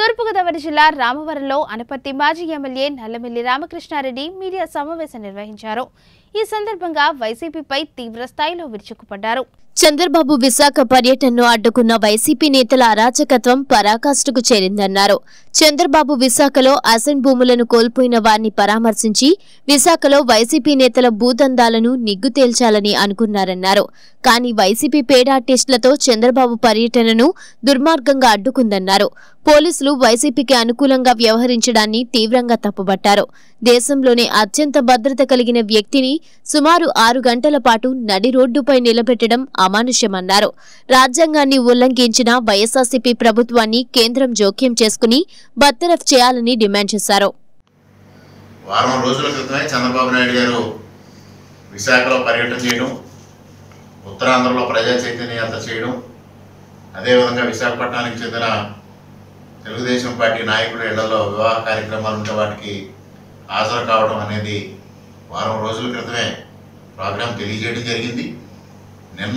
తూర్పుగోదావరి జిల్లా రామవరంలో అనపర్తి మాజీ MLA Nallamilli Ramakrishna Reddy media సమావేశం నిర్వహించారు ఈ సందర్భంగా వైసీపీపై తీవ్ర స్థాయిలో విరుచుకుపడ్డారు చంద్రబాబు విశాఖ పర్యటనను అడ్డుకున్న వైసీపీ నేతల అరాచకత్వం పరాకాష్ఠకు చేరిందన్నారు చంద్రబాబు విశాఖలో అసెంట్ భూములను కోల్పోయిన వారిని పరామర్శించి విశాఖలో వైసీపీ నేతల భూదందాలను నిగ్గు తేల్చాలని అనుకున్నారన్నారు కానీ వైసీపీ పేడ ఆర్టిస్టులతో చంద్రబాబు పర్యటనను దుర్మార్గంగా అడ్డుకుందన్నారు పోలీసులు వైసీపీకి అనుకూలంగా వ్యవహరించడాన్ని తీవ్రంగా తప్పుబట్టారు దేశంలోనే అత్యంత భద్రత కలిగిన వ్యక్తిని సుమారు ఆరు గంటల పాటు నడి రోడ్డుపై నిలబెట్టడం అమానుష్యమన్నారు రాజ్యాంగాన్ని ఉల్లంఘించిన వైఎస్ఆర్సీపీ ప్రభుత్వాన్ని కేంద్రం జోక్యం చేసుకుని బర్తరఫ్ చేయాలని డిమాండ్ చేశారు వారం రోజుల క్రితమే చంద్రబాబు నాయుడు గారు విశాఖలో పర్యటన చేయడం ఉత్తరాంధ్రలో ప్రజా చైతన్య యాత్ర చేయడం అదేవిధంగా విశాఖపట్నానికి చెందిన తెలుగుదేశం పార్టీ నాయకుడు ఇళ్లలో వివాహ కార్యక్రమాలు ఉంటే వాటికి హాజరు కావడం అనేది వారం రోజుల క్రితమే ప్రోగ్రాం తెలియజేయడం జరిగింది నిన్న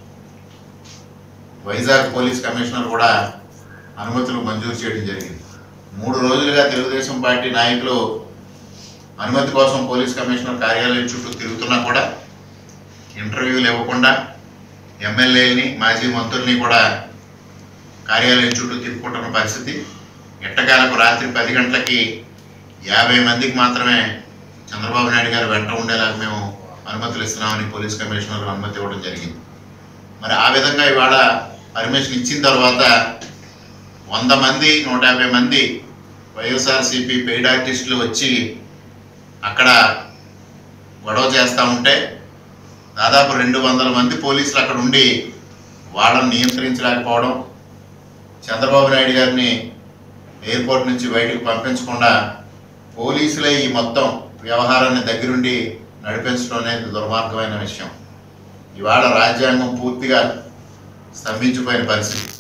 వైజాగ్ పోలీస్ కమిషనర్ కూడా అనుమతులు మంజూరు చేయడం జరిగింది మూడు రోజులుగా తెలుగుదేశం పార్టీ నాయకులు అనుమతి కోసం పోలీస్ కమిషనర్ కార్యాలయం చుట్టూ తిరుగుతున్నా కూడా ఇంటర్వ్యూలు ఇవ్వకుండా ఎమ్మెల్యేలని మాజీ మంత్రుల్ని కూడా కార్యాలయం చుట్టూ తిప్పుకుంటున్న పరిస్థితి ఎట్టకాలకు రాత్రి పది గంటలకి యాభై మందికి మాత్రమే చంద్రబాబు నాయుడు గారు వెంట ఉండేలాగా మేము అనుమతులు ఇస్తున్నామని పోలీస్ కమిషనర్ అనుమతి ఇవ్వడం జరిగింది మరి ఆ విధంగా ఇవాళ పర్మిషన్ ఇచ్చిన తర్వాత వంద మంది నూట యాభై మంది వైఎస్ఆర్సీపీ పెయిడ్ ఆర్టిస్టులు వచ్చి అక్కడ గొడవ చేస్తూ ఉంటే దాదాపు రెండు వందల మంది పోలీసులు అక్కడ ఉండి వాళ్ళని నియంత్రించలేకపోవడం చంద్రబాబు నాయుడు గారిని ఎయిర్పోర్ట్ నుంచి బయటకు పంపించకుండా పోలీసులే ఈ మొత్తం వ్యవహారాన్ని దగ్గరుండి నడిపించడం అనేది దుర్మార్గమైన విషయం ఇవాళ రాజ్యాంగం పూర్తిగా స్తంభించిపోయిన పరిస్థితి